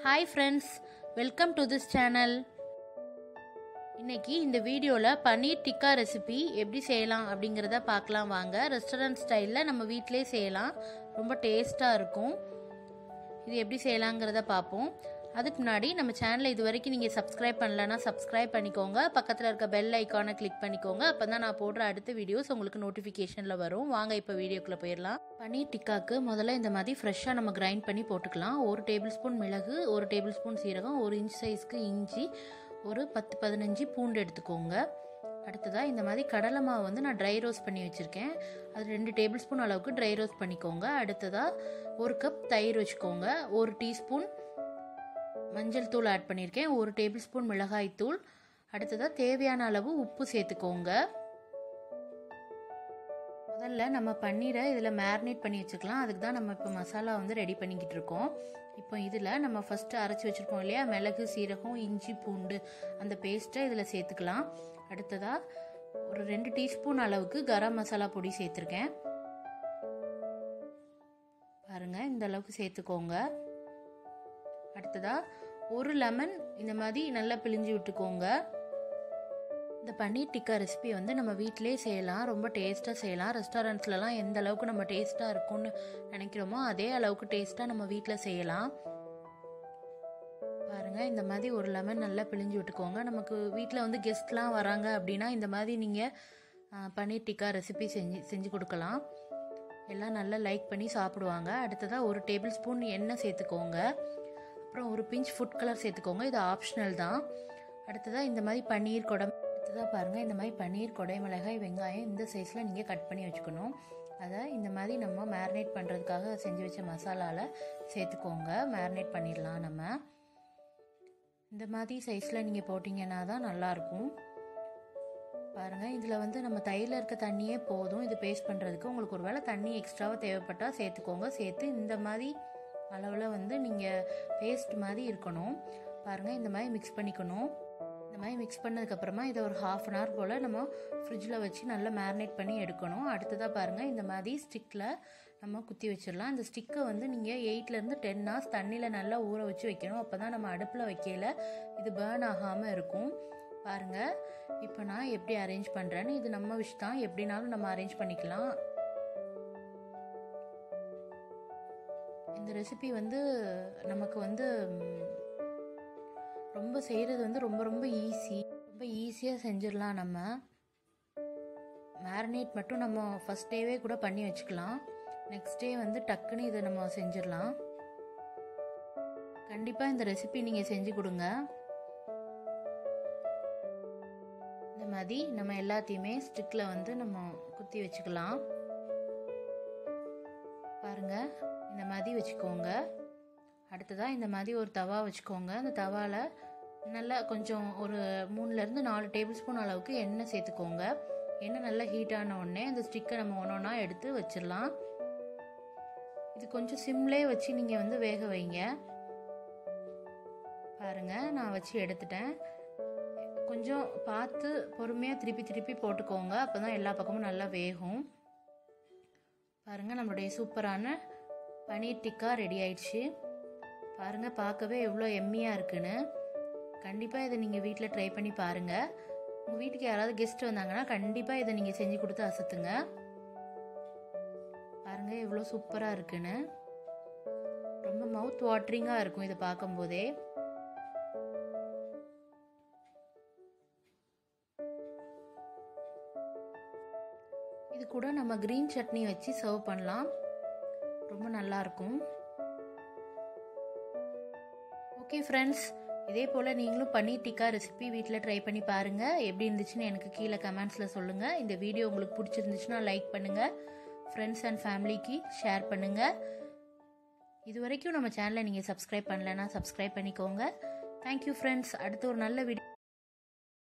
hi friends welcome to this channel இன்னைக்கு இந்த வீடியோவில் பன்னீர் டிக்கா ரெசிபி எப்படி செய்யலாம் அப்படிங்கிறத பார்க்கலாம் வாங்க ரெஸ்டாரண்ட் ஸ்டைலில் நம்ம வீட்டிலே செய்யலாம் ரொம்ப டேஸ்ட்டாக இருக்கும் இது எப்படி செய்யலாங்கிறத பார்ப்போம் அதுக்கு முன்னாடி நம்ம சேனலை இது வரைக்கும் நீங்கள் சப்ஸ்கிரைப் பண்ணலன்னா சப்ஸ்கிரைப் பண்ணிக்கோங்க பக்கத்தில் இருக்க பெல் ஐக்கானை கிளிக் பண்ணிக்கோங்க அப்போ தான் நான் போடுற அடுத்த வீடியோஸ் உங்களுக்கு நோட்டிஃபிகேஷனில் வரும் வாங்க இப்போ வீடியோக்குள்ளே போயிடலாம் பன்னீர் டிக்காக்கு முதல்ல இந்த மாதிரி ஃப்ரெஷ்ஷாக நம்ம கிரைண்ட் பண்ணி போட்டுக்கலாம் ஒரு டேபிள் ஸ்பூன் மிளகு ஒரு டேபிள் ஸ்பூன் சீரகம் ஒரு இன்ச் சைஸ்க்கு இஞ்சி ஒரு பத்து பதினஞ்சு பூண்டு எடுத்துக்கோங்க அடுத்ததாக இந்த மாதிரி கடலை மாவு வந்து நான் ட்ரை ரோஸ்ட் பண்ணி வச்சுருக்கேன் அது ரெண்டு டேபிள் ஸ்பூன் அளவுக்கு ட்ரை ரோஸ்ட் பண்ணிக்கோங்க அடுத்ததாக ஒரு கப் தயிர் வச்சுக்கோங்க ஒரு டீஸ்பூன் மஞ்சள் தூள் ஆட் பண்ணியிருக்கேன் ஒரு டேபிள் ஸ்பூன் மிளகாய் தூள் அடுத்ததாக தேவையான அளவு உப்பு சேர்த்துக்கோங்க முதல்ல நம்ம பன்னீரை இதில் மேரினேட் பண்ணி வச்சுக்கலாம் அதுக்கு தான் நம்ம இப்போ மசாலா வந்து ரெடி பண்ணிக்கிட்டு இருக்கோம் இப்போ இதில் நம்ம ஃபஸ்ட்டு அரைச்சி வச்சுருப்போம் இல்லையா மிளகு சீரகம் இஞ்சி பூண்டு அந்த பேஸ்ட்டை இதில் சேர்த்துக்கலாம் அடுத்ததாக ஒரு ரெண்டு டீஸ்பூன் அளவுக்கு கரம் மசாலா பொடி சேர்த்துருக்கேன் பாருங்கள் இந்த அளவுக்கு சேர்த்துக்கோங்க அடுத்ததாக ஒரு லெமன் இந்த மாதிரி நல்லா பிழிஞ்சு விட்டுக்கோங்க இந்த பன்னீர் டிக்கா ரெசிபி வந்து நம்ம வீட்டிலே செய்யலாம் ரொம்ப டேஸ்ட்டாக செய்யலாம் ரெஸ்டாரண்ட்ஸ்லலாம் எந்த அளவுக்கு நம்ம டேஸ்ட்டாக இருக்கும்னு நினைக்கிறோமோ அதே அளவுக்கு டேஸ்ட்டாக நம்ம வீட்டில் செய்யலாம் பாருங்கள் இந்த மாதிரி ஒரு லெமன் நல்லா பிழிஞ்சு விட்டுக்கோங்க நமக்கு வீட்டில் வந்து கெஸ்ட்லாம் வராங்க அப்படின்னா இந்த மாதிரி நீங்கள் பன்னீர் டிக்கா ரெசிபி செஞ்சு செஞ்சு கொடுக்கலாம் எல்லாம் நல்லா லைக் பண்ணி சாப்பிடுவாங்க அடுத்ததாக ஒரு டேபிள் ஸ்பூன் எண்ணெய் சேர்த்துக்கோங்க அப்புறம் ஒரு பிஞ்ச் ஃபுட் கலர் சேர்த்துக்கோங்க இது ஆப்ஷனல் தான் அடுத்ததாக இந்த மாதிரி பன்னீர் குடம் அடுத்ததாக பாருங்கள் இந்த மாதிரி பன்னீர் கொடை மிளகாய் வெங்காயம் இந்த சைஸில் நீங்கள் கட் பண்ணி வச்சுக்கணும் அதை இந்த மாதிரி நம்ம மேரினேட் பண்ணுறதுக்காக செஞ்சு வச்ச மசாலாவில் சேர்த்துக்கோங்க மேரினேட் பண்ணிடலாம் நம்ம இந்த மாதிரி சைஸில் நீங்கள் போட்டிங்கன்னா தான் நல்லாயிருக்கும் பாருங்கள் இதில் வந்து நம்ம தயிரில் இருக்க தண்ணியே போதும் இது பேஸ்ட் பண்ணுறதுக்கு உங்களுக்கு ஒரு வேளை தண்ணி எக்ஸ்ட்ராவாக தேவைப்பட்டால் சேர்த்துக்கோங்க சேர்த்து இந்த மாதிரி அளவில் வந்து நீங்கள் பேஸ்ட் மாதிரி இருக்கணும் பாருங்கள் இந்த மாதிரி மிக்ஸ் பண்ணிக்கணும் இந்த மாதிரி மிக்ஸ் பண்ணதுக்கப்புறமா இதை ஒரு ஹாஃப் அன் ஹவர் போல் நம்ம ஃப்ரிட்ஜில் வச்சு நல்லா மேரினேட் பண்ணி எடுக்கணும் அடுத்ததாக பாருங்கள் இந்த மாதிரி ஸ்டிக்கில் நம்ம குத்தி வச்சிடலாம் இந்த ஸ்டிக்கை வந்து நீங்கள் எயிட்லேருந்து டென் ஹவர்ஸ் தண்ணியில் நல்லா ஊற வச்சு வைக்கணும் அப்போ தான் நம்ம அடுப்பில் வைக்கல இது பேர்ன் ஆகாமல் இருக்கும் பாருங்கள் இப்போ நான் எப்படி அரேஞ்ச் பண்ணுறேன்னு இது நம்ம விஷ் தான் எப்படினாலும் நம்ம அரேஞ்ச் பண்ணிக்கலாம் இந்த ரெசிபி வந்து நமக்கு வந்து ரொம்ப செய்கிறது வந்து ரொம்ப ரொம்ப ஈஸி ரொம்ப ஈஸியாக செஞ்சிடலாம் நம்ம மேரினேட் மட்டும் நம்ம ஃபஸ்ட் டேவே கூட பண்ணி வச்சுக்கலாம் நெக்ஸ்ட் டே வந்து டக்குன்னு இதை நம்ம செஞ்சிடலாம் கண்டிப்பாக இந்த ரெசிபி நீங்கள் செஞ்சு கொடுங்க இந்த மாதிரி நம்ம எல்லாத்தையுமே ஸ்டிக்கில் வந்து நம்ம குத்தி வச்சுக்கலாம் பாருங்கள் இந்த மாதிரி வச்சுக்கோங்க அடுத்ததாக இந்த மாதிரி ஒரு தவா வச்சுக்கோங்க அந்த தவாவில் நல்லா கொஞ்சம் ஒரு மூணுலேருந்து நாலு டேபிள் ஸ்பூன் அளவுக்கு எண்ணெய் சேர்த்துக்கோங்க எண்ணெய் நல்லா ஹீட் ஆன உடனே அந்த ஸ்டிக்கை நம்ம ஒன்று ஒன்றா எடுத்து வச்சிடலாம் இது கொஞ்சம் சிம்லேயே வச்சு நீங்கள் வந்து வேக வைங்க பாருங்கள் நான் வச்சு எடுத்துட்டேன் கொஞ்சம் பார்த்து பொறுமையாக திருப்பி திருப்பி போட்டுக்கோங்க அப்போ தான் எல்லா பக்கமும் நல்லா வேகும் பாருங்கள் நம்மளுடைய சூப்பரான பன்னீர் டிக்கா ரெடி ஆயிடுச்சு பாருங்கள் பார்க்கவே எவ்வளோ எம்மியாக இருக்குன்னு கண்டிப்பாக இதை நீங்கள் வீட்டில் ட்ரை பண்ணி பாருங்கள் உங்கள் வீட்டுக்கு யாராவது கெஸ்ட் வந்தாங்கன்னா கண்டிப்பாக இதை நீங்கள் செஞ்சு கொடுத்து அசத்துங்க பாருங்கள் எவ்வளோ சூப்பராக இருக்குன்னு ரொம்ப மவுத் வாட்டரிங்காக இருக்கும் இதை பார்க்கும்போதே இது கூட நம்ம க்ரீன் சட்னி வச்சு சர்வ் பண்ணலாம் ரொம்ப நல்லாயிருக்கும் ஓகே ஃப்ரெண்ட்ஸ் இதே போல் நீங்களும் பன்னீர் டிக்கா ரெசிபி வீட்டில் ட்ரை பண்ணி பாருங்கள் எப்படி இருந்துச்சுன்னு எனக்கு கீழே கமெண்ட்ஸில் சொல்லுங்கள் இந்த வீடியோ உங்களுக்கு பிடிச்சிருந்துச்சுன்னா லைக் பண்ணுங்கள் ஃப்ரெண்ட்ஸ் அண்ட் ஃபேமிலிக்கு ஷேர் பண்ணுங்கள் இது வரைக்கும் நம்ம சேனலை நீங்கள் சப்ஸ்கிரைப் பண்ணலைன்னா சப்ஸ்கிரைப் பண்ணிக்கோங்க தேங்க்யூ ஃப்ரெண்ட்ஸ் அடுத்து ஒரு நல்ல வீடியோ